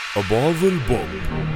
أباظ البوب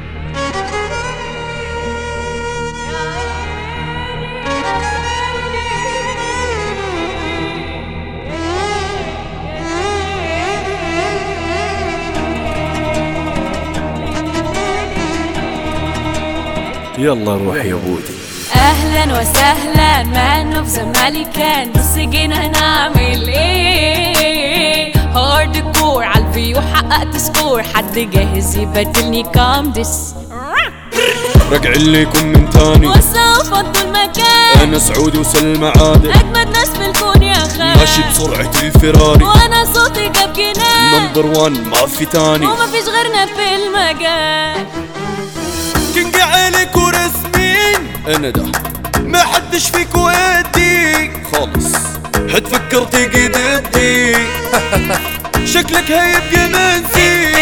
يلا روح يا بودي اهلا وسهلا ما انه في زمالي كان بس جينا نعمل ايه هارد كور عالفيو حققت سكور حد جاهز يبدلني كام ديس رجع لكم من تاني وسوف افضل المكان أنا سعودي وسلمى عادل اجمد ناس في الكون يا خال ماشي بسرعة الفراري وانا صوتي جاب جنان نمبر وان ما في تاني وما فيش غيرنا في المجال كينج عليك ورسمين انا ده ما حدش فيكو ادي خالص هتفكر تيجي ضدي شكلك هيبقى منسي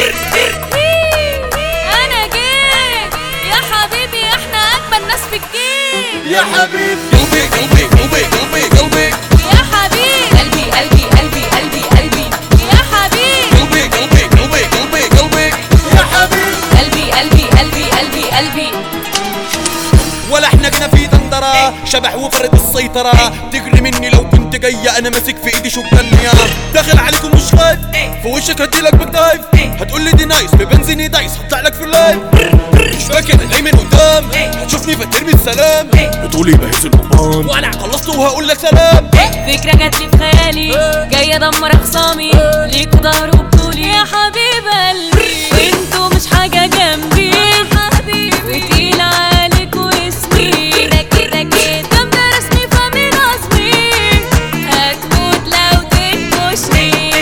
انا جيت يا حبيبي احنا اجمل ناس في الجيل يا حبيبي قلبي قلبي قلبي قلبي قلبي يا حبيبي قلبي قلبي قلبي قلبي قلبي يا حبيبي قلبي قلبي قلبي قلبي قلبي يا حبيبي قلبي قلبي قلبي قلبي قلبي ولا احنا جينا في دندرة شبح وفرد السيطرة تجري مني لو كنت جاية انا ماسك في ايدي شوكانية داخل عليكم مش خايف في وشك هديلك بالدايف هتقول لي دي نايس ببنزيني دايس هطلع لك في اللايف مش فاكر انا جاي من قدام هتشوفني فترمي السلام بتقولي بهز القضبان وانا خلصت وهقول لك سلام فكرة جات لي في خيالي جاي ادمر اخصامي ليكوا ظهر وبطولي يا حبيب قلبي انتوا مش حاجة جنبي يا حبيبي وتقيل عليكوا اسمي كده كده كده جامدة رسمي فمن قصدي هتموت لو تنكشني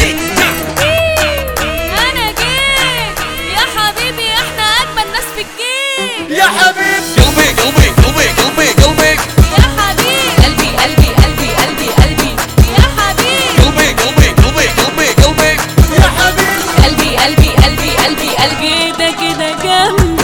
انا جيت يا حبيبي احنا اجمل ناس في الجيل يا حبيبي قلبي قلبي قلبي قلبي قلبي يا حبيبي قلبي قلبي قلبي قلبي قلبي يا حبيبي قلبي قلبي قلبي قلبي قلبي يا حبيبي قلبي قلبي قلبي قلبي قلبي ده كده جنبي